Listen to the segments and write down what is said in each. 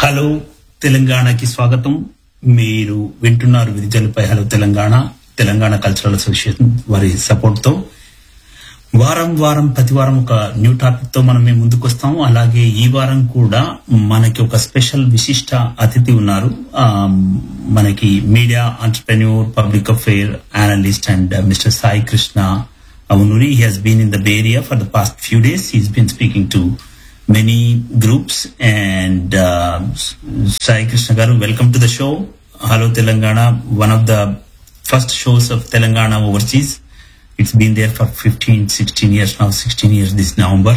Hello తెలంగాణకి స్వాగతం మీరు వింటున్నారు విద్యలపై hello Telangana Telangana cultural association వారి సపోర్ట్ తో వారం వారం ప్రతి వారం ఒక న్యూ టాపిక్ తో మనం మేము ముందుకు వస్తాం అలాగే ఈ వారం కూడా మనకి ఒక స్పెషల్ విశిష్ట అతిథి ఉన్నారు ఆ, మనకి media entrepreneur public affair analyst and mister Sai Krishna Avunuri. He has been in the Bay Area for the past few days. He's been speaking to many groups. And uh, Sai Krishna Garu, welcome to the show. Hello Telangana, one of the first shows of Telangana overseas. It's been there for 15, 16 years now, 16 years this November.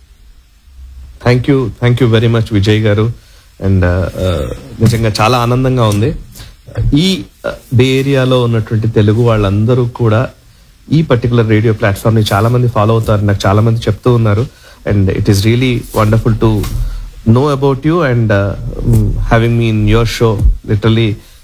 Thank you thank you very much Vijay garu and నిజంగా చాలా ఆనందంగా ఉంది ఈ బే ఏరియాలో ఉన్నటువంటి తెలుగు వాళ్ళందరూ కూడా ఈ పర్టికులర్ రేడియో ప్లాట్ఫామ్ ని చాలా మంది ఫాలో అవుతారు నాకు చాలా మంది చెప్తూ ఉన్నారు and it is really wonderful to know about you and having me in your show literally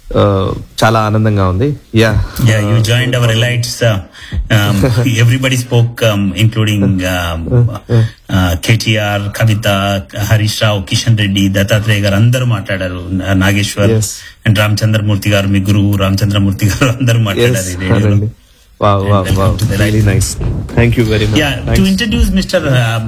చాలా ఆనందంగా ఉంది yeah Yeah, you joined our elites. Uh, um, everybody spoke, um, including um, uh, KTR, Kavita, Harish Rao, Kishan Reddy, Dattatreya గారు అందరూ మాట్లాడారు నా- Nageshwar Yes. And Ramachandramurthy గారు మీ గురువు రామచంద్రమూర్తి గారు అందరూ మాట్లాడారు ఈ రేడియోలో wow wow welcome wow to the really light. Nice thank you very yeah much to introduce mister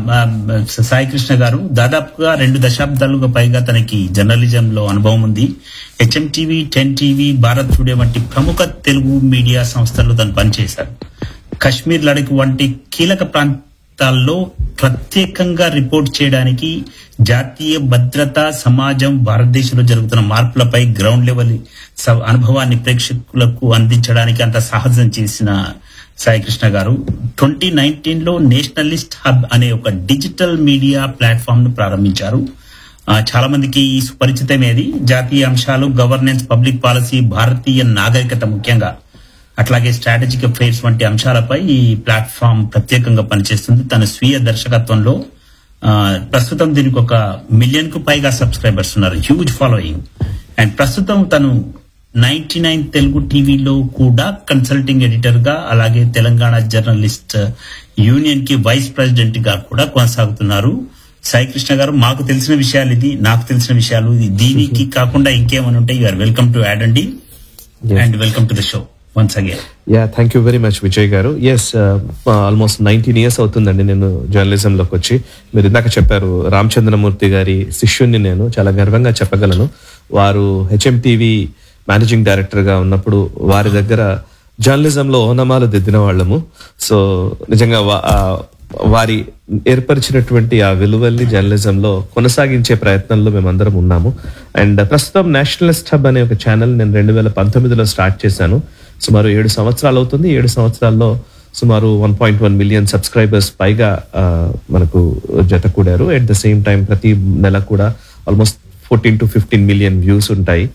Sai Krishna garu దాదాపుగా రెండు దశాబ్దాలుగా పైగా తనకి జర్నలిజం లో అనుభవం ఉంది HM TV ten TV Bharat today వంటి ప్రముఖ తెలుగు మీడియా సంస్థల్లో తను పనిచేశారు కశ్మీర్ లడక్ వంటి కీలక ప్రాంతాల్లో ప్రత్యేకంగా రిపోర్ట్ చేయడానికి జాతీయ భద్రత సమాజం భారతదేశంలో జరుగుతున్న మార్పులపై గ్రౌండ్ లెవెల్ స- అనుభవాన్ని ప్రేక్షకులకు అందించడానికి అంత సాహసం చేసిన సాయి కృష్ణ గారు ట్వంటీ నైన్టీన్ లో నేషనలిస్ట్ హబ్ అనే ఒక డిజిటల్ మీడియా ప్లాట్ఫామ్ ను ప్రారంభించారు ఆ, చాలా మందికి ఈ సుపరిచితమేది జాతీయ అంశాలు గవర్నెన్స్ పబ్లిక్ పాలసీ భారతీయ నాగరికత ముఖ్యంగా అట్లాగే స్ట్రాటజిక్ అఫైర్స్ వంటి అంశాలపై ఈ ప్లాట్ఫామ్ ప్రత్యేకంగా పనిచేస్తుంది తన స్వీయ దర్శకత్వంలో ఆ, ప్రస్తుతం దీనికి ఒక మిలియన్ కు పైగా సబ్స్క్రైబర్స్ ఉన్నారు హ్యూజ్ ఫాలోయింగ్ అండ్ ప్రస్తుతం తను నైన్టీ నైన్ తెలుగు టీవీలో కూడా కన్సల్టింగ్ ఎడిటర్ గా అలాగే తెలంగాణ జర్నలిస్ట్ యూనియన్ కి వైస్ ప్రెసిడెంట్ గా కూడా కొనసాగుతున్నారు సాయి కృష్ణ గారు మాకు తెలిసిన విషయాలు ఇది నాకు తెలిసిన విషయాలు ఇది దీనికి కాకుండా ఇంకేమైనా ఉంటే యూఆర్ వెల్కమ్ టు యాడ్ అండి Yes. And welcome to the show once again yeah thank you very much Vijay గారు ఎస్ ఆల్మోస్ట్ నైన్టీన్ ఇయర్స్ అవుతుందండి నేను జర్నలిజంలోకి వచ్చి మీరు ఇందాక చెప్పారు రామచంద్రమూర్తి గారి శిష్యుణ్ణి నేను చాలా గర్వంగా చెప్పగలను వారు హెచ్ఎం టీవీ మేనేజింగ్ డైరెక్టర్ గా ఉన్నప్పుడు వారి దగ్గర జర్నలిజంలో ఓనమాలు దిద్దిన వాళ్ళము సో నిజంగా వా- ఆ వారి ఏర్పరిచినటువంటి ఆ విలువల్ని జర్నలిజంలో కొనసాగించే ప్రయత్నంలో మేమందరం ఉన్నాము అండ్ ప్రస్తుతం నేషనలిస్ట్ హబ్ అనే ఒక ఛానల్ నేను రెండు వేల పంతొమ్మిదిలో స్టార్ట్ చేశాను సుమారు ఏడు సంవత్సరాలు అవుతుంది ఏడు సంవత్సరాల్లో సుమారు one point one million subscribers పైగా ఆ, మనకు జత కూడారు అట్ ద సేమ్ టైం ప్రతి నెల కూడా almost fourteen to fifteen million views ఉంటాయి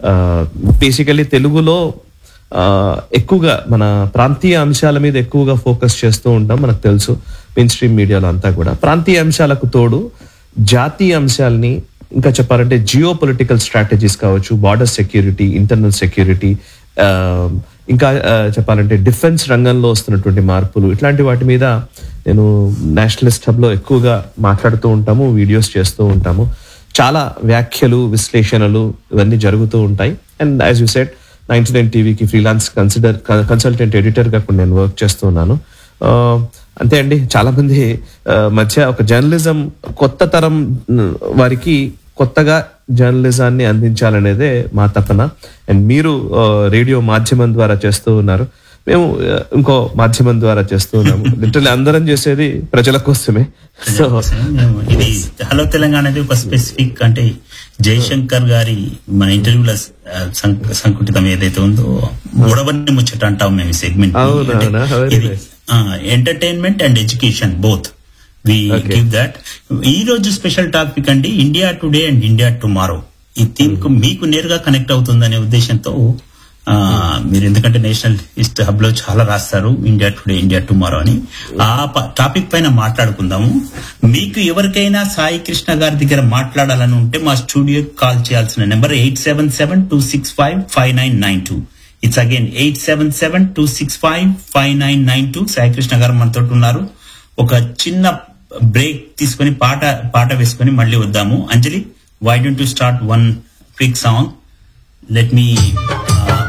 బేసికలీ తెలుగులో ఆ, ఎక్కువగా మన ప్రాంతీయ అంశాల మీద ఎక్కువగా ఫోకస్ చేస్తూ ఉంటాం మనకు తెలుసు మెయిన్ స్ట్రీమ్ మీడియాలో అంతా కూడా ప్రాంతీయ అంశాలకు తోడు జాతీయ అంశాలని ఇంకా చెప్పాలంటే జియో పొలిటికల్ స్ట్రాటజీస్ కావచ్చు బార్డర్ సెక్యూరిటీ ఇంటర్నల్ సెక్యూరిటీ ఇంకా ఆ, చెప్పాలంటే డిఫెన్స్ రంగంలో వస్తున్నటువంటి మార్పులు ఇట్లాంటి వాటి మీద నేను నేషనలిస్ట్ హబ్ లో ఎక్కువగా మాట్లాడుతూ ఉంటాము వీడియోస్ చేస్తూ ఉంటాము చాలా వ్యాఖ్యలు విశ్లేషణలు ఇవన్నీ జరుగుతూ ఉంటాయి and as you said ninety nine టీవీకి ఫ్రీలాన్స్ కన్సిడర్ కన్సల్టెంట్ ఎడిటర్ గా కూడా నేను వర్క్ చేస్తున్నాను ఆ, అంతే అండి చాలా మంది ఆ, మధ్య ఒక జర్నలిజం కొత్త తరం మ్, వారికి కొత్తగా జర్నలిజాన్ని అందించాలనేదే మా తపన అండ్ మీరు ఆ, రేడియో మాధ్యమం ద్వారా చేస్తూ ఉన్నారు మేము ఆ, ఇంకో మాధ్యమం ద్వారా చేస్తూ ఉన్నాము లిటరల్లీ అందరం చేసేది ప్రజల కోసమే సో ఇది హలో తెలంగాణ అనేది ఒక స్పెసిఫిక్ అంటే జయశంకర్ గారి మన ఇంటర్వ్యూల సంకుటితం ఏదైతే ఉందో మూడవని ముచ్చట అంటాం మేము సెగ్మెంట్ అవునా, అవునా? Very nice. Entertainment and education both we Okay. Give that ఈ రోజు స్పెషల్ టాపిక్ అండి India today and India tomorrow ఈ థీమ్ కు మీకు నేరుగా కనెక్ట్ అవుతుందనే ఉద్దేశంతో ఆ, మీరు ఎందుకంటే నేషనల్ ఇస్ట్ హబ్ లో చాలా రాస్తారు ఇండియా టుడే ఇండియా టుమారో అని ఆ టాపిక్ పైన మాట్లాడుకుందాము మీకు ఎవరికైనా సాయి కృష్ణ గారి దగ్గర మాట్లాడాలని ఉంటే మా స్టూడియో కాల్ చేయాల్సిన number eight seven seven two six five five nine nine two it's again eight seven seven two six five five nine nine two Sai Krishna గారు మనతో ఉన్నారు ఒక చిన్న బ్రేక్ తీసుకొని పాట పాట వేసుకొని మళ్ళీ వద్దాము Anjali why don't you start one quick song? Let me, uh,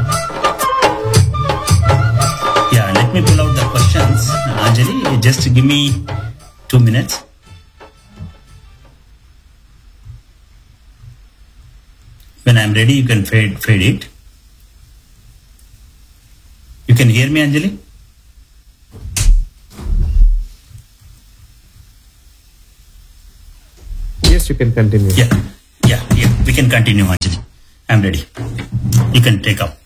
yeah, let me pull out the questions. Anjali, just give me two minutes. When I'm ready, you can fade, fade it. You can hear me, Anjali? Yes you can continue Yeah, yeah, yeah. We can continue, Anjali. I'm ready. You can take up.